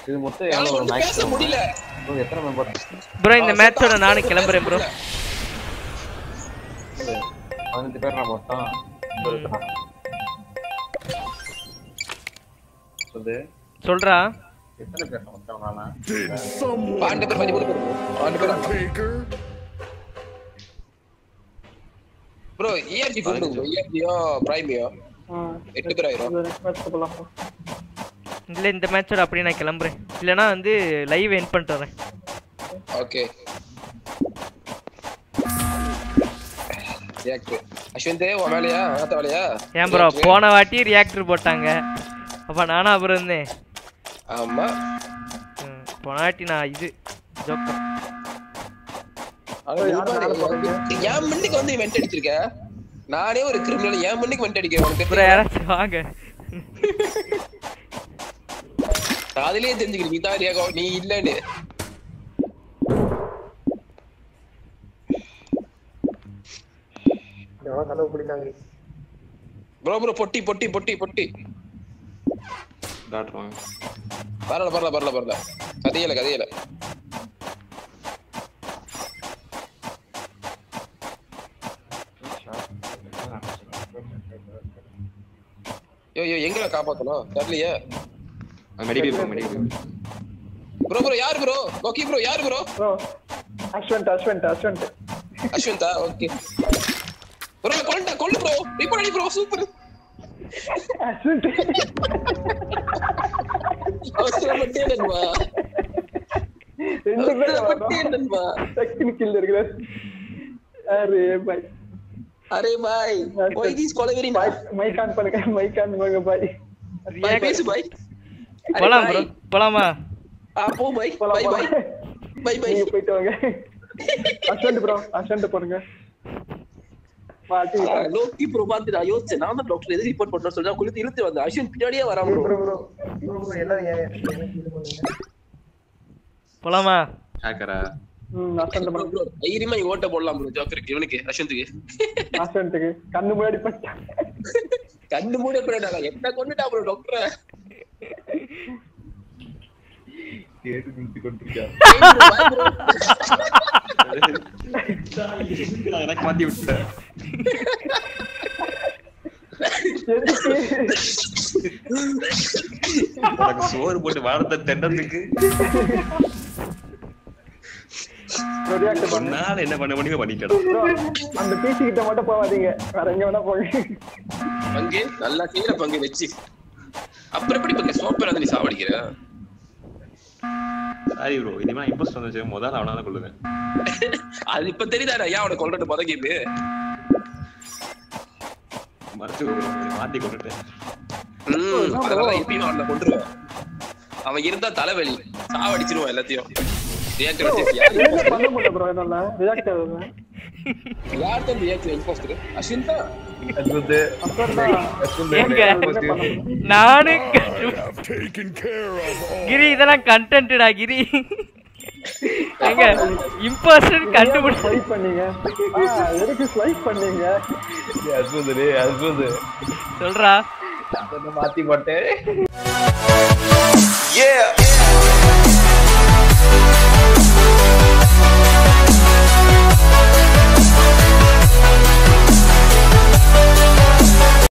இது மொத்தம் என்னால எவ்வளவு ஒண்ணும் பேச மேக்ஸ் முடியல எத்தனை மெம்பர் ப்ரோ இந்த மேட்சோட நானும் கிளம்புறேன் ப்ரோ பதினஞ்சு பேர் நான் மொத்தம் இங்க இருக்கிறான். சொல்லு சொல்றா எத்தனை பேர் மொத்தம் நானா Did someone பாண்டு பேர் பதிமூணு பேர் பாண்டு பேர் Taker? ப்ரோ இஆர்ஜி கொண்டு ப்ரோ இஆர்ஜியோ பிரைமியோ எட்டு பேர் ஆயிரும் இல்ல இந்த மேட்சோட அப்படியே நான் கிளம்புறேன் இல்லனா வந்து லைவ் எண்ட் பண்ணிட்டு வரேன் ஓகே ரியாக்டர் அஸ்வந்த் உன் வேலையா ஆத்த வேலையா ஏன் ப்ரோ போன வாட்டி ரியாக்டர் போட்டாங்க அப்ப நானும் அப்புறம் இருந்தேன் ஆமா ம், போன வாட்டி நான் இது ஜோக்கர் ஆனா நீ பாரு, என் மண்ணுக்கு வந்து வெண்ட் அடிச்சிருக்க நானே ஒரு கிரிமினல் என் மண்ணுக்கு வெண்ட் அடிக்கிறேன் உனக்கு ப்ரோ தெரியுமா? யாராச்சும் வாங்க அதுலயே தெரிஞ்சுக்கிறேன் நீ தான் ரியாகோ நீ இல்லன்னு ப்ரோ ப்ரோ பொட்டி பொட்டி பொட்டி பொட்டி காட்டுறாங்க பரல பரல பரல பரல கதையில கதையில யோ யோ எங்களை காப்பாத்தணும் தெரியலையே மெடிக்கல் போ மெடிக்கல் ப்ரோ ப்ரோ யாரு ப்ரோ ஓகே ப்ரோ யாரு ப்ரோ ப்ரோ அஸ்வந்த் அஸ்வந்த் அஸ்வந்த் அஸ்வந்தா ஓகே ப்ரோ கொல்லுடா கொல்லு ப்ரோ ரிப்போர்ட் அடி ப்ரோ சூப்பர் அஸ்வந்த் அவசரப்பட்டே நண்பா ரெண்டு பேரும் அவசரப்பட்டே நண்பா செகண்ட் கில் இருக்குது அரே பாய் அரே பாய் ஒய் திஸ் கொலவெரி பாய் மைக் ஆன் பண்ணுங்க மைக் ஆன் பண்ணுங்க பாய் பாய் பேசு பாய் போலாம் ப்ரோ போலாமா ஆ போ பாய் போலாம் பாய் பாய் போலாம். பை பை நீங்க போயிட்டு வாங்க அஸ்வந்த் ப்ரோ அஸ்வந்த் போடுங்க மாட்டி லோக்கி ப்ரோ பார்த்து நான் யோசிச்சேன் நான் தான் டாக்டர் எது ரிப்போர்ட் பண்றேன் சொல்லி குளித்து இழுத்து வந்தேன் அஸ்வின் பின்னாடியே வராம ப்ரோ bro. ப்ரோ எல்லாரும் எனக்கு இது பண்ணுங்க போலாமா ஹேக்கரா ம் அஸ்வந்த் bro, ப்ரோ bro, தைரியமா இங்க ஓட்ட போடலாம் ப்ரோ ஜோக்கருக்கு இவனுக்கு அஸ்வந்துக்கு அஸ்வந்த்க்கு கண்ணு முன்னாடி பட்டா கண்ணு மூட போயிட்டாங்க என்ன கொண்டுட்டா ப்ரோ டாக்டர் கேட்டு நிறுத்தி கொண்டிருக்கான் எனக்கு மாத்தி விட்டேன் எதுக்கு உனக்கு சோறு போட்டு வாரத்தை தெண்டத்துக்கு ரியாக்ட் பண்ணு ஒன்னால என்ன பண்ண முடியுமோ பண்ணிட்டேன் ப்ரோ அந்த பிசி கிட்ட மட்டும் போகாதீங்க வேற எங்க வேணா போங்க பங்கு நல்லா கீழே பங்கு வச்சு அப்புறம் எப்படி பங்கு சோப்பர் வந்து நீ சாவடிக்கிற சாரி ப்ரோ இனிமே இம்போஸ்ட் வந்துச்சு முதல்ல அவனா தான் கொள்ளுவேன் அது இப்ப தெரியுதா ஏன் அவனை கொல்றது முத கேப்பு மறைச்சு bro, மாத்தி கொண்டுட்டேன் ம் அதனால எப்பயும் அவனை கொண்டுருவேன் அவன் இருந்தா தலைவலி சாவடிச்சிருவான் எல்லாத்தையும் ரியாக்டர் வச்சு என்ன பண்ண முடியல ப்ரோ என்னால ரியாக்ட் ஆகுது யார் தான் ரியாக்டர் இம்போஸ்டர் அஸ்வின் தான் அஸ்வந்த் அஸ்வந்த் எங்க? அஸ்வந்த் நானு I have taken care of all. கிரி இதெல்லாம் கண்டென்ட்டா கிரி எங்க இம்போஸ்டர் கண்டுபிடி ஸ்வைப் பண்ணீங்க ஆ எதுக்கு ஸ்வைப் பண்ணீங்க அஸ்வந்த் டேய் அஸ்வந்த் சொல்றா அஸ்வந்த் மாத்தி போட்டேன் Yeah.